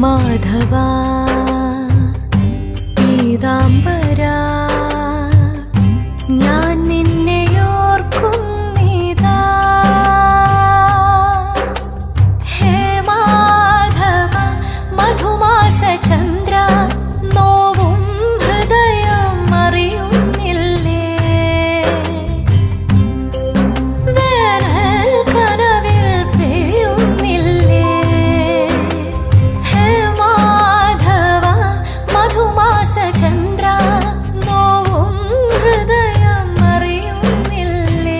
മാധവ പീതാംബര ഞാൻ നിന്നെ ഓർക്കുന്നിതാ ഹേ മാധവ മധുമാസ ചന്ദ്ര നോവും ഹൃദയം അറിയുന്നില്ലേ വേനൽ കനവിൽ പെയ്യുന്നില്ലേ ഹേ മാധവ മധുമാസ ചന്ദ്ര നോവും ഹൃദയം അറിയുന്നില്ലേ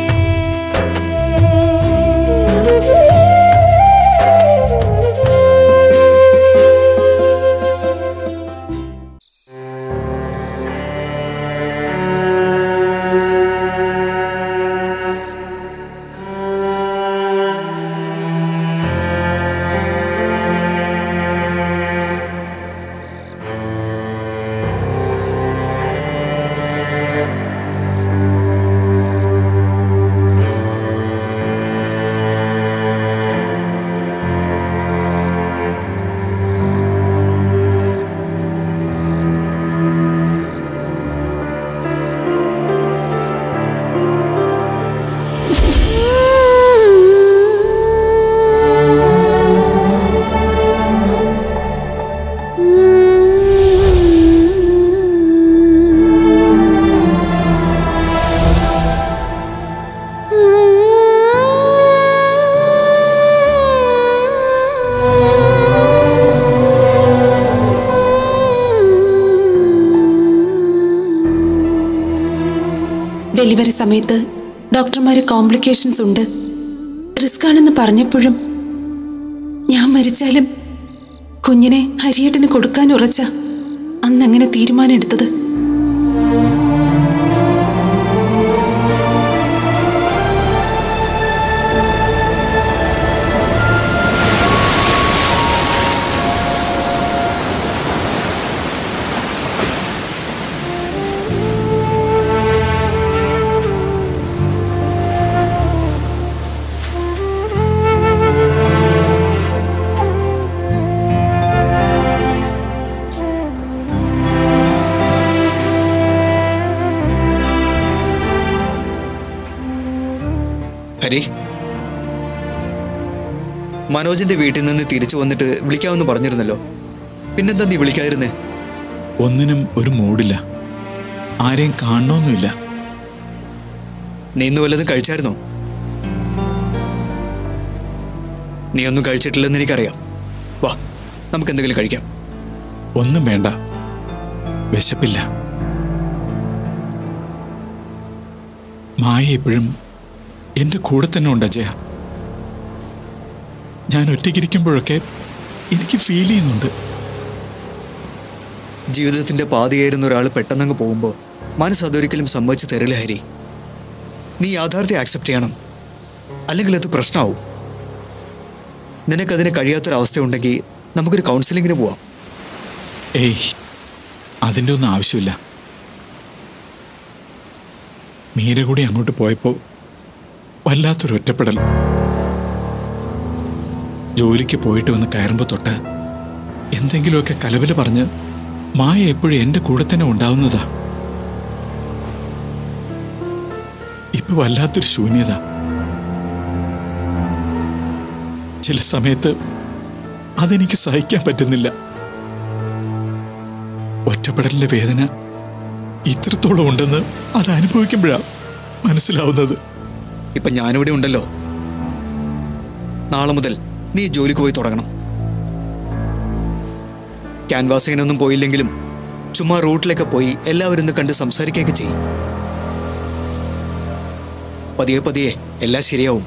ഡെലിവറി സമയത്ത് ഡോക്ടർമാർ കോംപ്ലിക്കേഷൻസ് ഉണ്ട് റിസ്ക് ആണെന്ന് പറഞ്ഞപ്പോഴും ഞാൻ മരിച്ചാലും കുഞ്ഞിനെ ഹരിയേട്ടന് കൊടുക്കാൻ ഉറച്ച അന്നങ്ങനെ തീരുമാനം എടുത്തത് ഹരി മനോജിന്റെ വീട്ടിൽ നിന്ന് തിരിച്ചു വന്നിട്ട് വിളിക്കാമെന്ന് പറഞ്ഞിരുന്നല്ലോ പിന്നെന്താ നീ വിളിക്കാതിരുന്നേ ഒന്നിനും ഒരു മൂടില്ല ആരെയും കാണണമെന്നില്ല നീ ഇന്ന് വല്ലതും കഴിച്ചായിരുന്നോ നീ ഒന്നും കഴിച്ചിട്ടില്ലെന്ന് എനിക്കറിയാം വാ നമുക്ക് എന്തെങ്കിലും കഴിക്കാം ഒന്നും വേണ്ട വിശപ്പില്ല മായ ഇപ്പോഴും എൻ്റെ കൂടെ തന്നെ ഉണ്ട് അജയ ഞാൻ ഒറ്റയ്ക്കിരിക്കുമ്പോഴൊക്കെ എനിക്ക് ഫീൽ ചെയ്യുന്നുണ്ട് ജീവിതത്തിന്റെ പാതയായിരുന്ന ഒരാൾ പെട്ടെന്നങ്ങ് പോകുമ്പോൾ മനസ്സ് അതൊരിക്കലും സമ്മതിച്ച് തരില്ല ഹരി നീ യാഥാർത്ഥ്യം ആക്സെപ്റ്റ് ചെയ്യണം അല്ലെങ്കിൽ അത് പ്രശ്നമാവും നിനക്കതിന് കഴിയാത്തൊരവസ്ഥയുണ്ടെങ്കിൽ നമുക്കൊരു കൗൺസിലിങ്ങിന് പോവാം ഏയ് അതിൻ്റെ ഒന്നും ആവശ്യമില്ല മീര കൂടി അങ്ങോട്ട് പോയപ്പോൾ വല്ലാത്തൊരു ഒറ്റപ്പെടൽ ജോലിക്ക് പോയിട്ട് വന്ന് കയറുമ്പോൾ തൊട്ട് എന്തെങ്കിലുമൊക്കെ കലവല് പറഞ്ഞ് മായ എപ്പോഴും എൻ്റെ കൂടെ തന്നെ ഉണ്ടാവുന്നതാ ഇപ്പൊ വല്ലാത്തൊരു ശൂന്യത ചില സമയത്ത് അതെനിക്ക് സഹിക്കാൻ പറ്റുന്നില്ല ഒറ്റപ്പെടലിന്റെ വേദന ഇത്രത്തോളം ഉണ്ടെന്ന് അത് അനുഭവിക്കുമ്പോഴാണ് മനസ്സിലാവുന്നത് ഇപ്പൊ ഞാനിവിടെ ഉണ്ടല്ലോ നാളെ മുതൽ നീ ജോലിക്ക് പോയി തുടങ്ങണം ക്യാൻവാസിങ്ങിനൊന്നും പോയില്ലെങ്കിലും ചുമ്മാ റൂട്ടിലൊക്കെ പോയി എല്ലാവരും ഒന്ന് കണ്ട് സംസാരിക്കുകയൊക്കെ ചെയ്യും പതിയെ പതിയെ എല്ലാം ശരിയാവും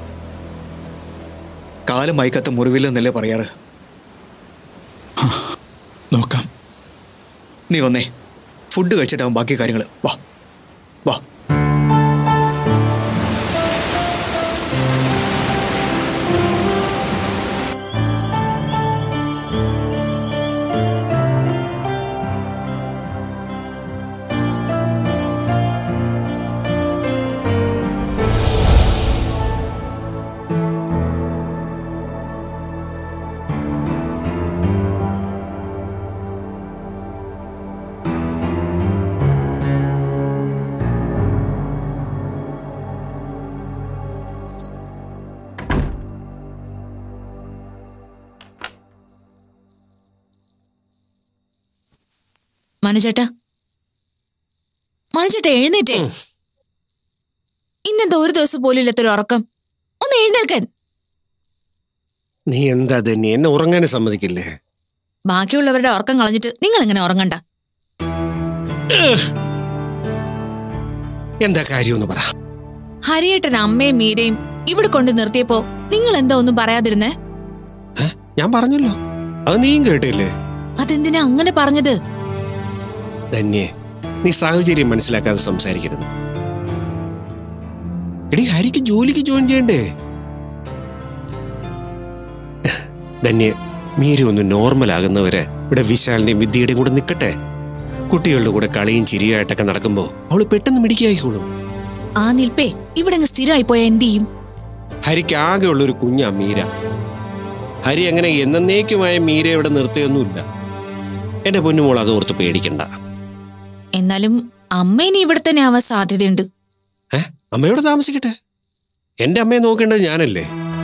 കാലം മയക്കാത്ത മുറിവില്ലെന്നല്ലേ പറയാറ് നോക്കാം നീ വന്നേ ഫുഡ് കഴിച്ചിട്ടാവും ബാക്കി കാര്യങ്ങൾ വാ വാ മനുചേട്ടാ മനുചേട്ടാ എഴുന്നേറ്റേ ഇന്നെന്താ ഒരു ദിവസം പോലും ഇല്ലാത്തൊരു ഉറക്കം ഒന്ന് എഴുന്നേൽക്കാൻ നീ എന്താ തന്നെ എന്നെ ഉറങ്ങാനും സമ്മതിക്കില്ലേ ബാക്കിയുള്ളവരുടെ ഉറക്കം കളഞ്ഞിട്ട് നിങ്ങൾ എങ്ങനെ ഉറങ്ങണ്ട എന്താ കാര്യമെന്ന് പറ ഹരിയേട്ടൻ അമ്മയും മീരയും ഇവിടെ കൊണ്ട് നിർത്തിയപ്പോ നിങ്ങൾ എന്താ ഒന്നും പറയാതിരുന്നേ ഏ? ഞാൻ പറഞ്ഞല്ലോ അത് നീയും കേട്ടില്ലേ അതെന്തിനാ അങ്ങനെ പറഞ്ഞത് ധന്യേ നീ സാഹചര്യം മനസ്സിലാക്കാതെ സംസാരിക്കരുത് എടി ഹരിക്ക് ജോലിക്ക് ജോയിൻ ചെയ്യണ്ടേ ധന്യ മീര ഒന്ന് നോർമൽ ആകുന്നവരെ ഇവിടെ വിശാലിന്റെയും വിദ്യയുടെയും കൂടെ നിൽക്കട്ടെ കുട്ടികളുടെ കൂടെ കളിയും ചിരിയായിട്ടൊക്കെ നടക്കുമ്പോ അവള് പെട്ടെന്ന് മിടിക്കായിക്കോളും ആ നിൽപ്പേ ഇവിടെ അങ്ങ് സ്ഥിരമായി പോയ എന്ത് ചെയ്യും ഹരിക്ക് ആകെ ഉള്ളൊരു കുഞ്ഞാ മീര ഹരി അങ്ങനെ എന്നേക്കുമായ മീര ഇവിടെ നിർത്തിയൊന്നുമില്ല എന്റെ പൊന്നുമോൾ അത് ഓർത്ത് പേടിക്കണ്ട എന്നാലും അമ്മ ഇനി ഇവിടെ തന്നെ ആവാൻ സാധ്യതയുണ്ട് ഏ അമ്മയോട് താമസിക്കട്ടെ എന്റെ അമ്മയെ നോക്കേണ്ടത് ഞാനല്ലേ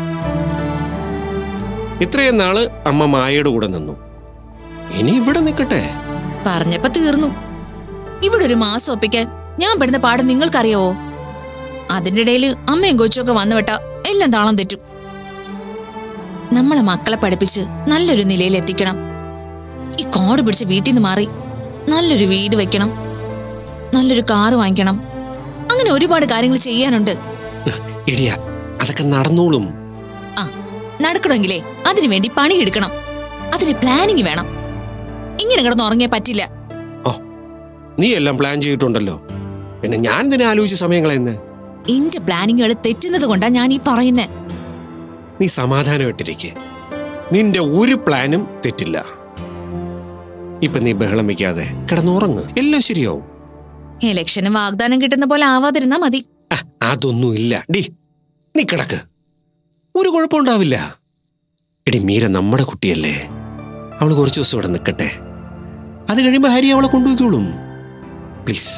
ഇത്രയും നാള് അമ്മ മായയുടെ കൂടെ നിന്നു ഇനി ഇവിടെ നിൽക്കട്ടെ പറഞ്ഞപ്പോ തീർന്നു ഇവിടെ ഒരു മാസം ഒപ്പിക്കാൻ ഞാൻ പെടുന്ന പാട് നിങ്ങൾക്കറിയാവോ അതിന്റെ ഇടയിൽ അമ്മയും കൊച്ചുമൊക്കെ വന്നു വിട്ടാ എല്ലാം താളം തെറ്റും നമ്മളെ മക്കളെ പഠിപ്പിച്ച് നല്ലൊരു നിലയിൽ എത്തിക്കണം ഈ കോട് പിടിച്ച് വീട്ടിൽ നിന്ന് മാറി നല്ലൊരു വീട് വെക്കണം നല്ലൊരു കാറ് വാങ്ങിക്കണം അങ്ങനെ ഒരുപാട് കാര്യങ്ങൾ ചെയ്യാനുണ്ട് ഇടിയ അതൊക്കെ നടന്നോളും ആ നടക്കണമെങ്കിലേ അതിനു വേണ്ടി പണിയെടുക്കണം അതിന് പ്ലാനിങ് വേണം ഇങ്ങനെ കിടന്ന് ഉറങ്ങിയാൽ പറ്റില്ല ഓ നീ എല്ലാം പ്ലാൻ ചെയ്തിട്ടുണ്ടല്ലോ പിന്നെ ഞാൻ ഇതിനെ ആലോചിച്ച സമയങ്ങളെന്ന് എന്റെ പ്ലാനിങ്ങുകൾ തെറ്റുന്നത് കൊണ്ടാ ഞാൻ ഈ പറയുന്നേ നീ സമാധാനമായിട്ടിരിക്കെ നിന്റെ ഒരു പ്ലാനും തെറ്റില്ല ഇപ്പൊ നീ ബഹളം വെക്കാതെ കിടന്നുറങ്ങ് എല്ലാം ശരിയാവും ഇലക്ഷന് വാഗ്ദാനം കിട്ടുന്ന പോലെ ആവാതിരുന്നാ മതി ആ, അതൊന്നുമില്ല ഡി നീ കിടക്ക് ഒരു കുഴപ്പമുണ്ടാവില്ല എടി മീര നമ്മുടെ കുട്ടിയല്ലേ അവൾ കുറച്ച് ദിവസം ഇവിടെ നിൽക്കട്ടെ അത് കഴിയുമ്പോൾ ഹരി അവളെ കൊണ്ടുപോയിക്കോളും പ്ലീസ്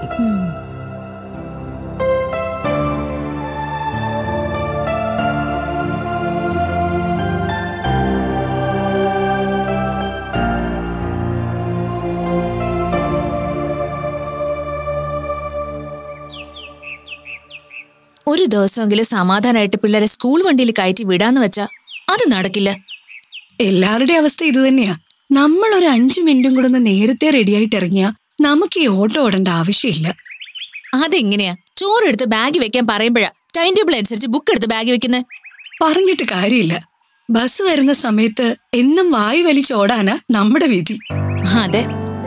ഒരു ദിവസമെങ്കിലും സമാധാനമായിട്ട് പിള്ളേരെ സ്കൂൾ വണ്ടിയിൽ കയറ്റി വിടാന്ന് വെച്ചാ അത് നടക്കില്ല എല്ലാവരുടെ അവസ്ഥ ഇത് തന്നെയാ നമ്മൾ ഒരു അഞ്ചു മിനിറ്റും കൂടെ ഒന്ന് നേരത്തെ റെഡിയായിട്ട് ഇറങ്ങിയാ നമുക്ക് ഈ ഓട്ടോ ഓടേണ്ട ആവശ്യമില്ല അതെങ്ങനെയാ ചോറെടുത്ത് ബാഗ് വെക്കാൻ പറയുമ്പോഴാ ടൈം ടേബിൾ അനുസരിച്ച് ബുക്ക് എടുത്ത് ബാഗ് വെക്കുന്നത് പറഞ്ഞിട്ട് കാര്യമില്ല ബസ് വരുന്ന സമയത്ത് എന്നും വായു വലിച്ചോടാനാ നമ്മുടെ വിധി അതെ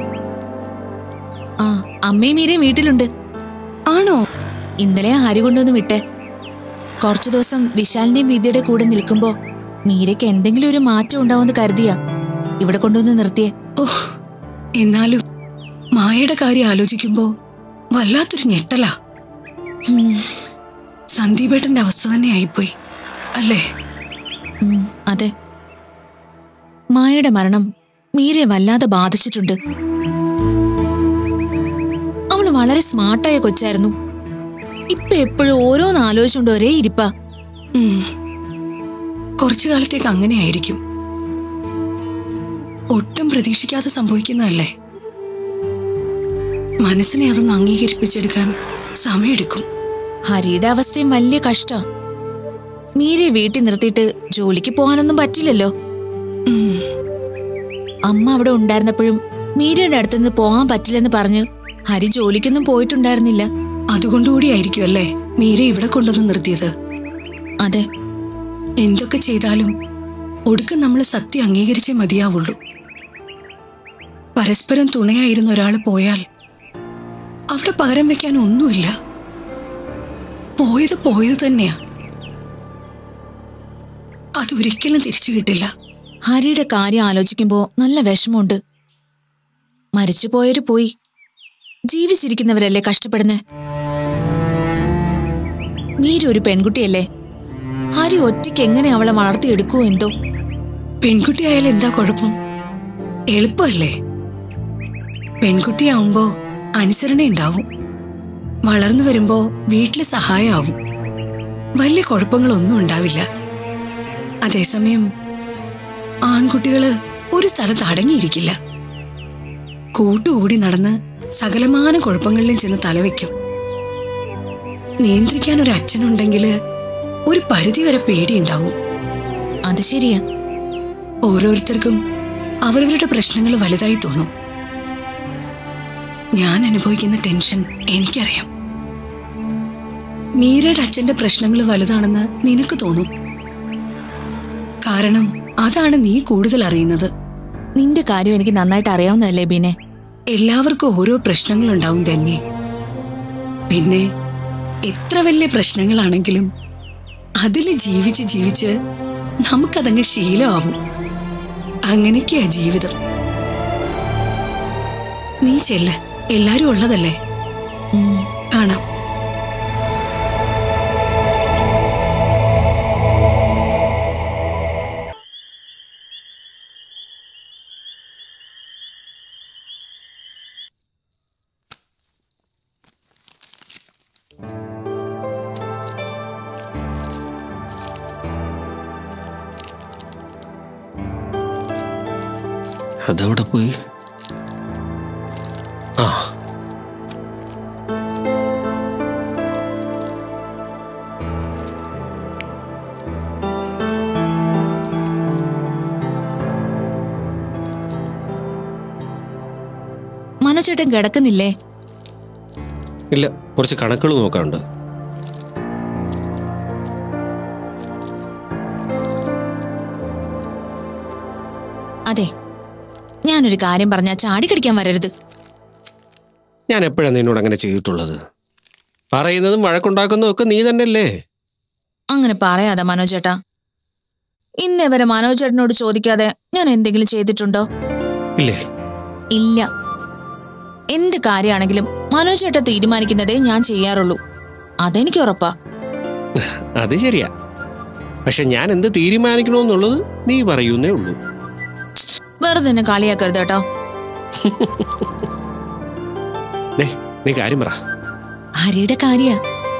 ആ അമ്മയും മീരയും വീട്ടിലുണ്ട് ആണോ ഇന്നലെ ഹരി കൊണ്ടുവന്ന് വിട്ടെ കുറച്ചു ദിവസം വിശാലിന്റെയും വിദ്യയുടെ കൂടെ നിൽക്കുമ്പോ മീരയ്ക്ക് എന്തെങ്കിലും ഒരു മാറ്റം ഉണ്ടാവുമെന്ന് കരുതിയാ ഇവിടെ കൊണ്ടുവന്ന് നിർത്തിയേ ഓഹ് എന്നാലും മായയുടെ കാര്യം ആലോചിക്കുമ്പോ വല്ലാത്തൊരു ഞെട്ടലാ ഉം, സന്ദീപേട്ടന്റെ അവസ്ഥ തന്നെ ആയിപ്പോയി അല്ലേ ഉം, അതെ മായയുടെ മരണം മീരയെ വല്ലാതെ ബാധിച്ചിട്ടുണ്ട് അവള് വളരെ സ്മാർട്ടായ കൊച്ചായിരുന്നു ഇപ്പൊ എപ്പോഴും ഓരോന്ന് ആലോചിച്ചുകൊണ്ട് ഒരേ ഇരിപ്പാ ഉം. കുറച്ചു കാലത്തേക്ക് അങ്ങനെയായിരിക്കും ഒട്ടും പ്രതീക്ഷിക്കാതെ സംഭവിക്കുന്നതല്ലേ മനസ്സിനെ അതൊന്ന് അംഗീകരിപ്പിച്ചെടുക്കാൻ സമയമെടുക്കും ഹരിയുടെ അവസ്ഥയും വലിയ കഷ്ടാ മീരയെ വീട്ടിൽ നിർത്തിയിട്ട് ജോലിക്ക് പോകാനൊന്നും പറ്റില്ലല്ലോ ഉം. അമ്മ അവിടെ ഉണ്ടായിരുന്നപ്പോഴും മീരയുടെ അടുത്തുനിന്ന് പോകാൻ പറ്റില്ലെന്ന് പറഞ്ഞു ഹരി ജോലിക്കൊന്നും പോയിട്ടുണ്ടായിരുന്നില്ല അതുകൊണ്ടുകൂടിയായിരിക്കും അല്ലേ മീര ഇവിടെ കൊണ്ടുവന്ന് നിർത്തിയത് അതെ എന്തൊക്കെ ചെയ്താലും ഒടുക്കം നമ്മൾ സത്യം അംഗീകരിച്ചേ മതിയാവുള്ളൂ പരസ്പരം തുണയായിരുന്ന ഒരാൾ പോയാൽ അവിടെ പകരം വെക്കാൻ ഒന്നുമില്ല പോയത് പോയത് തന്നെയാ അതൊരിക്കലും തിരിച്ചു കിട്ടില്ല ഹരിയുടെ കാര്യം ആലോചിക്കുമ്പോ നല്ല വിഷമമുണ്ട് മരിച്ചുപോയവര് പോയി ജീവിച്ചിരിക്കുന്നവരല്ലേ കഷ്ടപ്പെടുന്നേ മീര ഒരു പെൺകുട്ടിയല്ലേ ഹരി ഒറ്റയ്ക്ക് എങ്ങനെ അവളെ വളർത്തിയെടുക്കുവോ എന്തോ പെൺകുട്ടിയായാലും എന്താ കുഴപ്പം എളുപ്പമല്ലേ പെൺകുട്ടിയാവുമ്പോ അനുസരണ ഉണ്ടാവും വളർന്നു വരുമ്പോ വീട്ടില് സഹായമാവും വലിയ കുഴപ്പങ്ങളൊന്നും ഉണ്ടാവില്ല അതേസമയം ആൺകുട്ടികള് ഒരു സ്ഥലത്ത് അടങ്ങിയിരിക്കില്ല കൂട്ടുകൂടി നടന്ന് സകലമാന കുഴപ്പങ്ങളിലും ചെന്ന് തലവെക്കും നിയന്ത്രിക്കാൻ ഒരു അച്ഛനുണ്ടെങ്കിൽ ഒരു പരിധിവരെ പേടിയുണ്ടാവും അത് ശരിയാ ഓരോരുത്തർക്കും അവരവരുടെ പ്രശ്നങ്ങൾ വലുതായി തോന്നും ഞാൻ അനുഭവിക്കുന്ന ടെൻഷൻ എനിക്കറിയാം മീരയുടെ അച്ഛന്റെ പ്രശ്നങ്ങൾ വലുതാണെന്ന് നിനക്ക് തോന്നും കാരണം അതാണ് നീ കൂടുതൽ അറിയുന്നത് നിന്റെ കാര്യം എനിക്ക് നന്നായിട്ട് അറിയാവുന്നതല്ലേ ബീനെ എല്ലാവർക്കും ഓരോ പ്രശ്നങ്ങളുണ്ടാവും തന്നെ പിന്നെ എത്ര വലിയ പ്രശ്നങ്ങളാണെങ്കിലും അതിൽ ജീവിച്ച് ജീവിച്ച് നമുക്കതങ്ങ് ശീലമാവും അങ്ങനെയൊക്കെയാ ജീവിതം നീ ചെല്ല് എല്ലാരും ഉള്ളതല്ലേ ഉം. കാണാം അതവിടെ പോയി ആ മനോജേട്ടൻ കിടക്കുന്നില്ലേ ഇല്ല കുറച്ച് കണക്കുകൾ നോക്കാനുണ്ട് അതെ ഞാനൊരു കാര്യം പറഞ്ഞാ ചാടിക്കടിക്കാൻ വരരുത് ഞാൻ എപ്പോഴാണ് നിന്നോട് അങ്ങനെ ചെയ്തിട്ടുള്ളത് പറയുന്നതും വഴക്കുണ്ടാക്കുന്നതും ഒക്കെ നീ തന്നെയല്ലേ അങ്ങനെ പറയാതെ മനോജേട്ടാ ഇന്നേ വരെ മനോജേട്ടനോട് ചോദിക്കാതെ ഞാൻ എന്തെങ്കിലും ചെയ്തിട്ടുണ്ടോ ഇല്ലേ ഇല്ല എന്ത് കാര്യമാണെങ്കിലും മനോജേട്ടൻ തീരുമാനിക്കുന്നതേ ഞാൻ ചെയ്യാറുള്ളൂ അതെനിക്ക് ഉറപ്പാ അത് ശരിയാ പക്ഷെ ഞാൻ എന്ത് തീരുമാനിക്കണമെന്നുള്ളത് നീ പറയൂന്നേ ഉള്ളൂ വെറുതെ എന്നെ കളിയാക്കരുത് കേട്ടോ ദേ, നീ കാര്യം പറ ഹരിയുടെ കാര്യ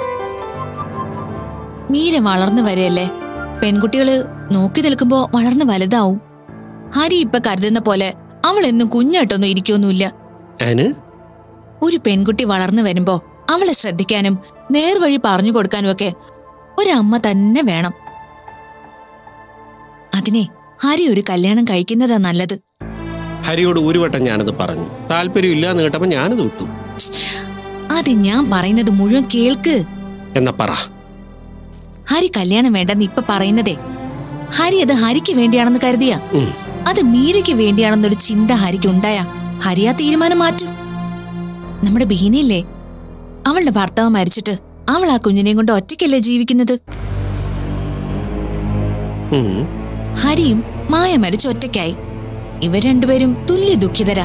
മീര വളർന്നു വരെയല്ലേ പെൺകുട്ടികള് നോക്കി നിൽക്കുമ്പോ വളർന്ന് വലുതാവും ഹരി ഇപ്പൊ കരുതുന്ന പോലെ അവൾ എന്നും കുഞ്ഞായിട്ടൊന്നും ഇരിക്കൊന്നുമില്ല അതിന് ഒരു പെൺകുട്ടി വളർന്നു വരുമ്പോ അവളെ ശ്രദ്ധിക്കാനും നേർവഴി പറഞ്ഞു കൊടുക്കാനും ഒക്കെ ഒരമ്മ തന്നെ വേണം അതിനെ ഹരി ഒരു കല്യാണം കഴിക്കുന്നതാ നല്ലത് ഹരിയോട് ഒരു വട്ടം ഞാനത് പറഞ്ഞു താല്പര്യമില്ല എന്ന് കേട്ടപ്പോൾ ഞാനത് വിട്ടു അത് ഞാൻ പറയുന്നത് മുഴുവൻ കേൾക്ക് എന്നാ പറ ഹരി കല്യാണം വേണ്ടെന്ന് ഇപ്പൊ പറയുന്നതേ ഹരി അത് ഹരിക്ക് വേണ്ടിയാണെന്ന് കരുതിയ ഉം. അത് മീരയ്ക്ക് വേണ്ടിയാണെന്നൊരു ചിന്ത ഹരിക്ക് ഉണ്ടായ ഹരി ആ തീരുമാനം മാറ്റും നമ്മുടെ ബീനയില്ലേ അവളുടെ ഭർത്താവ് മരിച്ചിട്ട് അവൾ ആ കുഞ്ഞിനെയും കൊണ്ട് ഒറ്റയ്ക്കല്ലേ ജീവിക്കുന്നത് ഉം. ഹരിയും മായ മരിച്ച് ഒറ്റയ്ക്കായി ഇവർ രണ്ടുപേരും തുല്യ ദുഃഖിതരാ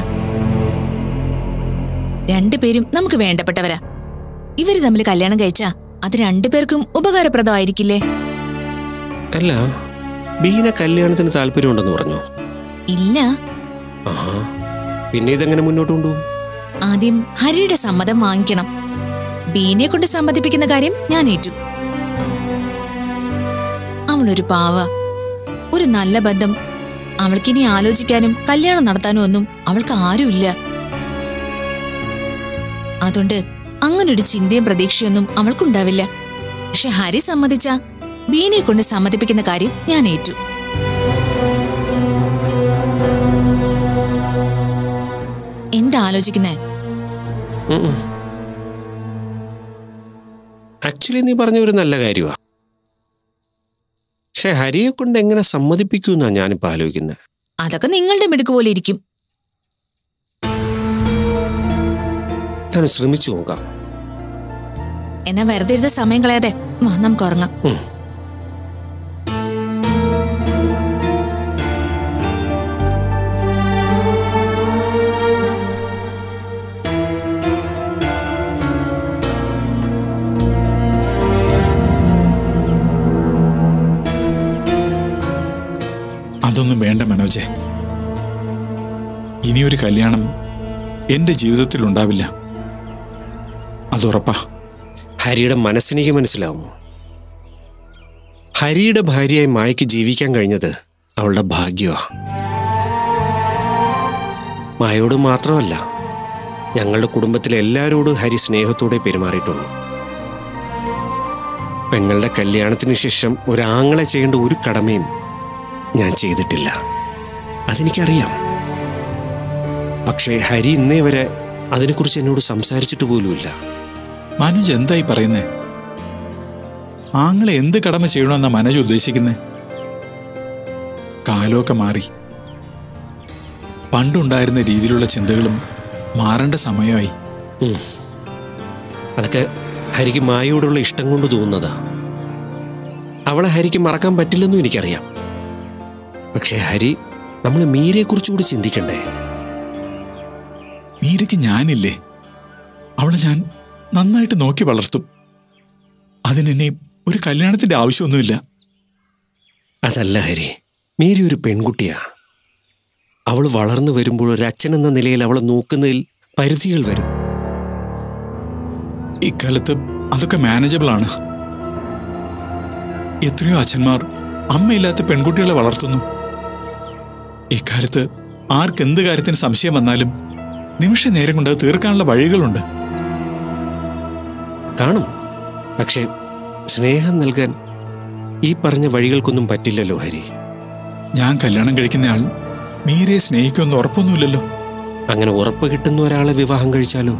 രണ്ടുപേരും നമുക്ക് വേണ്ടപ്പെട്ടവരാ ഇവര് തമ്മിൽ കല്യാണം കഴിച്ചാ അത് രണ്ടുപേർക്കും ഉപകാരപ്രദമായിരിക്കില്ലേ അല്ല ബീന കല്യാണത്തിന് താല്പര്യമുണ്ടെന്ന് പറഞ്ഞു ഇല്ല ആഹാ പിന്നെ ഇതെങ്ങനെ മുന്നോട്ട് കൊണ്ടുപോകും ആദ്യം ഹരിയുടെ സമ്മതം വാങ്ങിക്കണം ബീനെ കൊണ്ട് സമ്മതിപ്പിക്കുന്ന കാര്യം ഞാൻ ഏറ്റു അവളൊരു പാവ ഒരു നല്ല ബന്ധം അവൾക്കിനി ആലോചിക്കാനും കല്യാണം നടത്താനും ഒന്നും അവൾക്ക് ആരുമില്ല അതുകൊണ്ട് അങ്ങനൊരു ചിന്തയും പ്രതീക്ഷയൊന്നും അവൾക്കുണ്ടാവില്ല പക്ഷെ ഹരി സമ്മതിച്ച ബീനെ കൊണ്ട് സമ്മതിപ്പിക്കുന്ന കാര്യം ഞാൻ ഏറ്റു എന്താ ആലോചിക്കുന്നേ ആക്ച്വലി നീ പറഞ്ഞ ഒരു നല്ല കാര്യമാ പക്ഷെ ഹരിയെ കൊണ്ട് എങ്ങനെ സമ്മതിപ്പിക്കൂന്നാ ഞാനിപ്പോ ആലോചിക്കുന്നത് അതൊക്കെ നിങ്ങളുടെ മിടുക്ക് പോലെ ഇരിക്കും ഞാൻ ശ്രമിച്ചു നോക്കാം എന്നാ വെറുതെ ഇരുന്ന് സമയം കളയാതെ വാ നമുക്ക് ഉറങ്ങാം ഉം. അതൊന്നും വേണ്ട മനോജെ ഇനിയൊരു കല്യാണം എൻ്റെ ജീവിതത്തിൽ ഉണ്ടാവില്ല അതുറപ്പാ ഹരിയുടെ മനസ്സെനിക്ക് മനസ്സിലാവും ഹരിയുടെ ഭാര്യയായി മായയ്ക്ക് ജീവിക്കാൻ കഴിഞ്ഞത് അവളുടെ ഭാഗ്യമാ മായോട് മാത്രമല്ല ഞങ്ങളുടെ കുടുംബത്തിലെ എല്ലാവരോടും ഹരി സ്നേഹത്തോടെ പെരുമാറിയിട്ടുള്ളൂ പെങ്ങളുടെ കല്യാണത്തിന് ശേഷം ഒരാങ്ങളെ ചെയ്യേണ്ട ഒരു കടമയും ഞാൻ ചെയ്തിട്ടില്ല അതെനിക്കറിയാം പക്ഷേ ഹരി ഇന്നേ വരെ അതിനെക്കുറിച്ച് എന്നോട് സംസാരിച്ചിട്ട് പോലുമില്ല മനോജ് എന്തായി പറയുന്നേ ആങ്ങളെ എന്ത് കടമ ചെയ്യണമെന്നാ മനോജ് ഉദ്ദേശിക്കുന്നേ കാലമൊക്കെ മാറി പണ്ടുണ്ടായിരുന്ന രീതിയിലുള്ള ചിന്തകളും മാറേണ്ട സമയമായി ഉം. അതൊക്കെ ഹരിക്ക് മായയോടുള്ള ഇഷ്ടം കൊണ്ട് തോന്നുന്നതാ അവളെ ഹരിക്ക് മറക്കാൻ പറ്റില്ലെന്നും എനിക്കറിയാം പക്ഷേ ഹരി നമ്മൾ മീരയെക്കുറിച്ചുകൂടി ചിന്തിക്കണ്ടേ മീരയ്ക്ക് ഞാനില്ലേ അവളെ ഞാൻ നന്നായിട്ട് നോക്കി വളർത്തും അതിനെന്നെ ഒരു കല്യാണത്തിന്റെ ആവശ്യമൊന്നുമില്ല അതല്ല ഹരി മീര ഒരു പെൺകുട്ടിയാ അവൾ വളർന്നു വരുമ്പോൾ ഒരു അച്ഛൻ എന്ന നിലയിൽ അവളെ നോക്കുന്നതിൽ പരിധികൾ വരും ഇക്കാലത്ത് അതൊക്കെ മാനേജബിൾ ആണ് എത്രയോ അച്ഛന്മാർ അമ്മയില്ലാത്ത പെൺകുട്ടികളെ വളർത്തുന്നു ഇക്കാലത്ത് ആർക്കെന്ത് കാര്യത്തിന് സംശയം വന്നാലും നിമിഷ നേരം കൊണ്ട് അത് തീർക്കാനുള്ള വഴികളുണ്ട് കാണും പക്ഷേ സ്നേഹം നൽകാൻ ഈ പറഞ്ഞ വഴികൾക്കൊന്നും പറ്റില്ലല്ലോ ഹരി ഞാൻ കല്യാണം കഴിക്കുന്നയാൾ മീരയെ സ്നേഹിക്കുമെന്ന് ഉറപ്പൊന്നുമില്ലല്ലോ അങ്ങനെ ഉറപ്പ് കിട്ടുന്ന ഒരാളെ വിവാഹം കഴിച്ചാലോ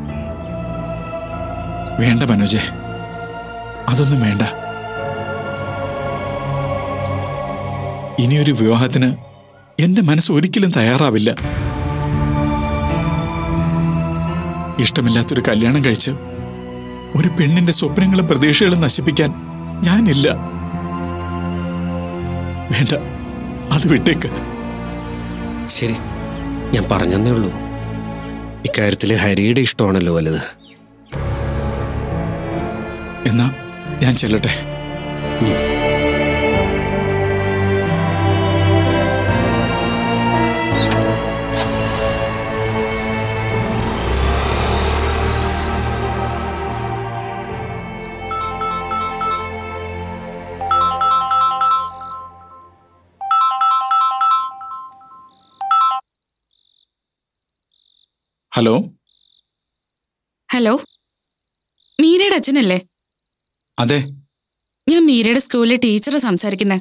വേണ്ട മനോജെ അതൊന്നും വേണ്ട ഇനിയൊരു വിവാഹത്തിന് എന്റെ മനസ്സ് ഒരിക്കലും തയ്യാറാവില്ല ഇഷ്ടമില്ലാത്തൊരു കല്യാണം കഴിച്ച് ഒരു പെണ്ണിന്റെ സ്വപ്നങ്ങളും പ്രതീക്ഷകളും നശിപ്പിക്കാൻ ഞാനില്ല വേണ്ട അത് വിട്ടേക്ക് ശരി ഞാൻ പറഞ്ഞെന്നേ ഉള്ളൂ ഇക്കാര്യത്തിൽ ഹരിയുടെ ഇഷ്ടമാണല്ലോ വലുത് എന്നാ ഞാൻ ചെല്ലട്ടെ ഹലോ ഹലോ മീരയുടെ അച്ഛനല്ലേ അതെ ഞാൻ മീരയുടെ സ്കൂളിലെ ടീച്ചറെ സംസാരിക്കുന്നത്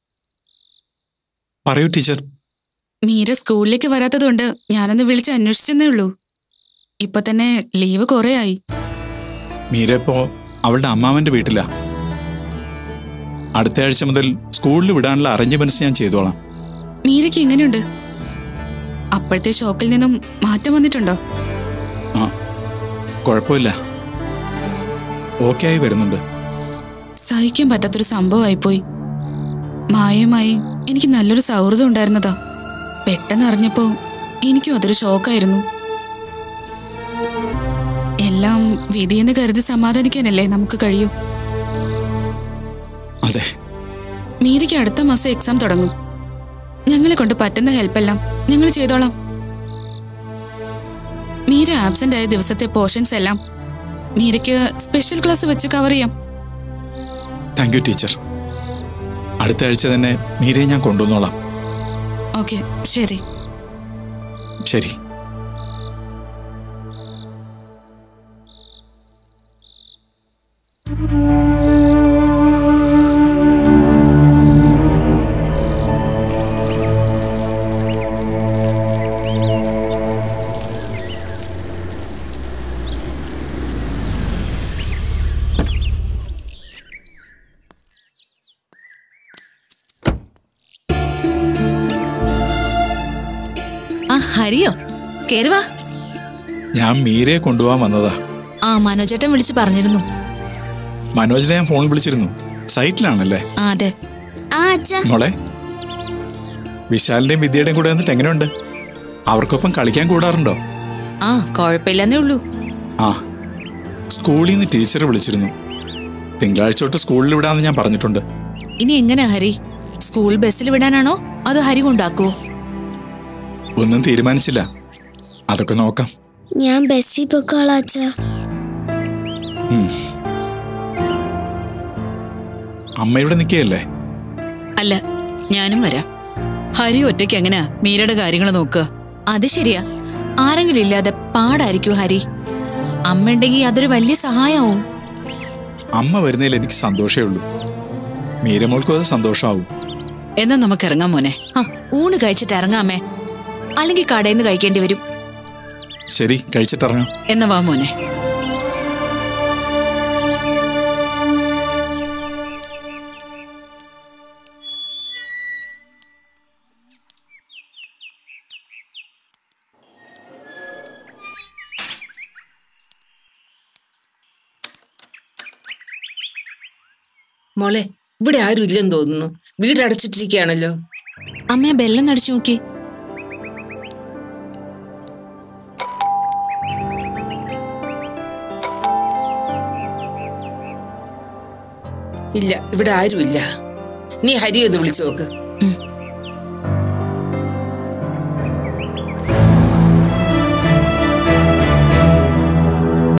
പറയൂ ടീച്ചർ മീര സ്കൂളിലേക്ക് വരാത്തതുകൊണ്ട് ഞാനൊന്ന് വിളിച്ച് അന്വേഷിച്ചെന്നേ ഉള്ളൂ ഇപ്പൊ തന്നെ ലീവ് കുറേ ആയി മീര ഇപ്പോ അവളുടെ അമ്മാവന്റെ വീട്ടിലാ അടുത്ത ആഴ്ച മുതൽ സ്കൂളിൽ വിടാനുള്ള അറേഞ്ച്മെന്റ്സ് ഞാൻ ചെയ്തോളാം മീരയ്ക്ക് എങ്ങനെയുണ്ട് അപ്പോഴത്തെ ഷോക്കിൽ നിന്നും മാറ്റം വന്നിട്ടുണ്ടോ ആ കുഴപ്പമില്ല ഓക്കെ ആയി വരുന്നുണ്ട് സഹിക്കാൻ പറ്റാത്തൊരു സംഭവമായിപ്പോയി മായയുമായി എനിക്ക് നല്ലൊരു സൗഹൃദം ഉണ്ടായിരുന്നതാ പെട്ടെന്ന് അറിഞ്ഞപ്പോ എനിക്കും അതൊരു ഷോക്കായിരുന്നു എല്ലാം വിധിയെന്ന് കരുതി സമാധാനിക്കാനല്ലേ നമുക്ക് കഴിയൂ അതെ മീരയ്ക്ക് അടുത്ത മാസം എക്സാം തുടങ്ങും ഞങ്ങളെ കൊണ്ട് പറ്റുന്ന ഹെൽപ്പെല്ലാം ഞങ്ങൾ ചെയ്തോളാം മീര ആബ്സെന്റ് ആയ ദിവസത്തെ പോർഷൻസ് എല്ലാം മീരയ്ക്ക് സ്പെഷ്യൽ ക്ലാസ് വെച്ച് കവർ ചെയ്യാം താങ്ക് യു ടീച്ചർ അടുത്ത ആഴ്ച തന്നെ മീരയെ ഞാൻ കൊണ്ടുവന്നോളാം ഓക്കെ ശരി ശരി ആ ഹരിയോ കേറുവാ ഞാൻ മീരയെ കൊണ്ടുപോകാൻ വന്നതാ ആ മനോജേട്ടൻ വിളിച്ച് പറഞ്ഞിരുന്നു മനോജിനെ ഞാൻ ഫോൺ വിളിച്ചിരുന്നു സൈറ്റിലാണല്ലേ ആ അതെ ആ അച്ഛ മോളെ വിശാലിന്റെയും വിദ്യയുടെയും കൂടെ വന്നിട്ട് എങ്ങനെയുണ്ട് അവർക്കൊപ്പം കളിക്കാൻ കൂടാറുണ്ടോ ആ കുഴപ്പമില്ലെന്നേ ഉള്ളൂ ആ സ്കൂളിൽ നിന്ന് ടീച്ചർ വിളിച്ചിരുന്നു തിങ്കളാഴ്ച തൊട്ട് സ്കൂളിൽ വിടാമെന്ന് ഞാൻ പറഞ്ഞിട്ടുണ്ട് ഇനി എങ്ങനെയാ ഹരി സ്കൂൾ ബസ്സിൽ വിടാനാണോ അതോ ഹരി കൊണ്ടാക്കുവോ ഒന്നും തീരുമാനിച്ചില്ല അതൊക്കെ നോക്കാം ഞാൻ ബസ്സിൽ പൊക്കോളാം അച്ഛ ഉം. അമ്മ ഇവിടെ നിൽക്കുകയല്ലേ അല്ല ഞാനും വരാം ഹരി ഒറ്റയ്ക്ക് എങ്ങനെയാ മീരയുടെ കാര്യങ്ങൾ നോക്കുക അത് ശരിയാ ആരെങ്കിലും ഇല്ലാതെ പാടായിരിക്കും ഹരി അമ്മ ഉണ്ടെങ്കിൽ അതൊരു വലിയ സഹായമാവും അമ്മ വരുന്നതിൽ എനിക്ക് സന്തോഷമേ ഉള്ളൂ മീരമോൾക്കും അത് സന്തോഷമാവും എന്നാ നമുക്ക് ഇറങ്ങാം മോനെ ആ ഊണ് കഴിച്ചിട്ട് ഇറങ്ങാമേ അല്ലെങ്കിൽ കടയിൽ നിന്ന് കഴിക്കേണ്ടി വരും ശരി കഴിച്ചിട്ടിറങ്ങാം എന്നാ വാ മോനെ മോളെ ഇവിടെ ആരും ഇല്ലെന്ന് തോന്നുന്നു വീട് അടച്ചിട്ടിരിക്കുകയാണല്ലോ അമ്മയെ ബെല്ലം നടിച്ചു നോക്കി ഇല്ല ഇവിടെ ആരുമില്ല നീ ഹരി ഒന്ന് വിളിച്ചു നോക്ക് ഉം.